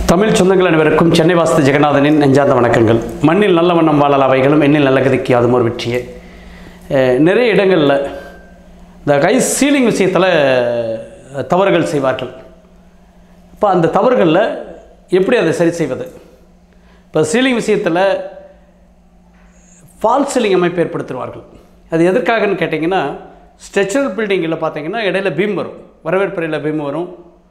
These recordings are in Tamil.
தமிழ் சொந்தங்கள் அனைவருக்கும் சென்னை வாஸ்து ஜெகநாதனின் நெஞ்சார்ந்த வணக்கங்கள் மண்ணில் நல்ல வண்ணம் வாழல் அவைகளும் எண்ணில் நல்ல கதிக்கு அதுவும் ஒரு வெற்றியே அஹ் நிறைய இடங்களில் இந்த கை சீலிங் விஷயத்தில் தவறுகள் செய்வார்கள் இப்போ அந்த தவறுகளில் எப்படி அதை சரி செய்வது இப்போ சீலிங் விஷயத்தில் ஃபால் சீலிங் அமைப்பு ஏற்படுத்துவார்கள் அது எதற்காகன்னு கேட்டிங்கன்னா ஸ்ட்ரெச்சரல் பில்டிங்கில் பார்த்தீங்கன்னா இடையில பீம் வரும் வரவேற்பறையில் பீம் வரும்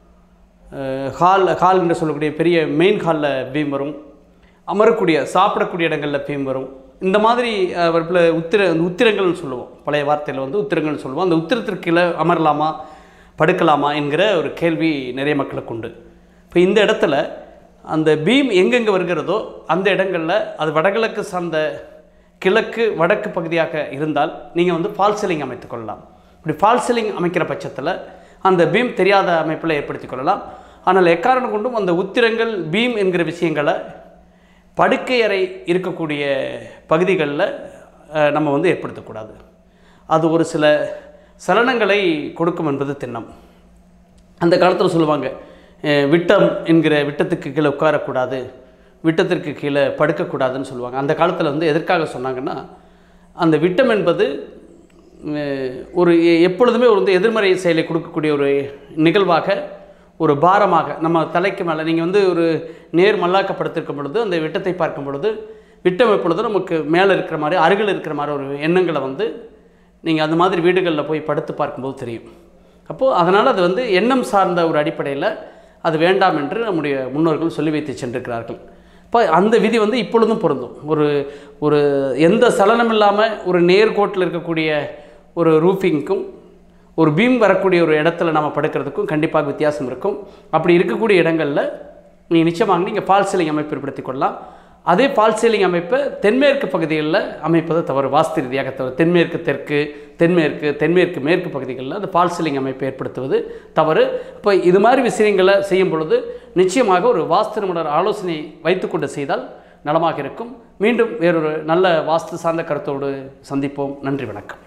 ஹால் ஹால் என்று சொல்லக்கூடிய பெரிய மெயின் ஹாலில் பீம் வரும் அமரக்கூடிய சாப்பிடக்கூடிய இடங்களில் பீம் வரும் இந்த மாதிரி வரப்பில் உத்திர அந்த உத்திரங்கள்னு சொல்லுவோம் பழைய வார்த்தையில் வந்து உத்திரங்கள்னு சொல்லுவோம் அந்த உத்திரத்திற்கு கீழே அமரலாமா படுக்கலாமா என்கிற ஒரு கேள்வி நிறைய மக்களுக்கு உண்டு இப்போ இந்த இடத்துல அந்த பீம் எங்கெங்கே வருகிறதோ அந்த இடங்களில் அது வடகிழக்கு சார்ந்த கிழக்கு வடக்கு பகுதியாக இருந்தால் நீங்கள் வந்து ஃபால் சீலிங் அமைத்துக் கொள்ளலாம் இப்படி ஃபால் சீலிங் அமைக்கிற பட்சத்தில் அந்த பீம் தெரியாத அமைப்பில் ஏற்படுத்திக் கொள்ளலாம் ஆனால் எக்காரணம் கொண்டும் அந்த உத்திரங்கள் பீம் என்கிற விஷயங்களை படுக்கை அறை இருக்கக்கூடிய பகுதிகளில் அஹ், நம்ம வந்து ஏற்படுத்தக்கூடாது அது ஒரு சில சலனங்களை கொடுக்கும் என்பது திண்ணம் அந்த காலத்தில் சொல்லுவாங்க அஹ், விட்டம் என்கிற விட்டத்துக்கு கீழே உட்காரக்கூடாது விட்டத்திற்கு கீழே படுக்கக்கூடாதுன்னு சொல்லுவாங்க அந்த காலத்தில் வந்து எதற்காக சொன்னாங்கன்னா அந்த விட்டம் என்பது அஹ், ஒரு எ- எப்பொழுதுமே ஒரு வந்து எதிர்மறை செயலை கொடுக்கக்கூடிய ஒரு நிகழ்வாக ஒரு பாரமாக நம்ம தலைக்கு மேலே நீங்கள் வந்து ஒரு நேர் மல்லாக்கப்படுத்திருக்கும் பொழுது அந்த விட்டத்தை பார்க்கும் பொழுது விட்டம் எப்பொழுதும் நமக்கு மேலே இருக்கிற மாதிரி அருகில் இருக்கிற மாதிரி ஒரு எண்ணங்களை வந்து நீங்கள் அந்த மாதிரி வீடுகளில் போய் படுத்து பார்க்கும்போது தெரியும் அப்போது அதனால் அது வந்து எண்ணம் சார்ந்த ஒரு அடிப்படையில் அது வேண்டாம் என்று நம்முடைய முன்னோர்கள் சொல்லி வைத்து சென்றிருக்கிறார்கள் இப்போ அந்த விதி வந்து இப்பொழுதும் பொருந்தும் ஒரு ஒரு எந்த சலனம் இல்லாமல் ஒரு நேர்கோட்டில் இருக்கக்கூடிய ஒரு ரூஃபிங்க்கும் ஒரு பீம் வரக்கூடிய ஒரு இடத்துல நம்ம படுக்கிறதுக்கும் கண்டிப்பாக வித்தியாசம் இருக்கும் அப்படி இருக்கக்கூடிய இடங்களில் நீங்கள் நிச்சயமாக நீங்கள் ஃபால் சீலிங் அமைப்பு ஏற்படுத்திக் கொள்ளலாம் அதே ஃபால் சீலிங் அமைப்பை தென்மேற்கு பகுதிகளில் அமைப்பது தவறு வாஸ்து ரீதியாக தவறு தென்மேற்கு தெற்கு தென்மேற்கு தென்மேற்கு மேற்கு பகுதிகளில் அந்த ஃபால் சீலிங் அமைப்பை ஏற்படுத்துவது தவறு இப்போ இது மாதிரி விஷயங்களை செய்யும் பொழுது நிச்சயமாக ஒரு வாஸ்து நிபுணர் ஆலோசனை வைத்துக்கொண்டு செய்தால் நலமாக இருக்கும் மீண்டும் வேறொரு நல்ல வாஸ்து சார்ந்த கருத்தோடு சந்திப்போம் நன்றி வணக்கம்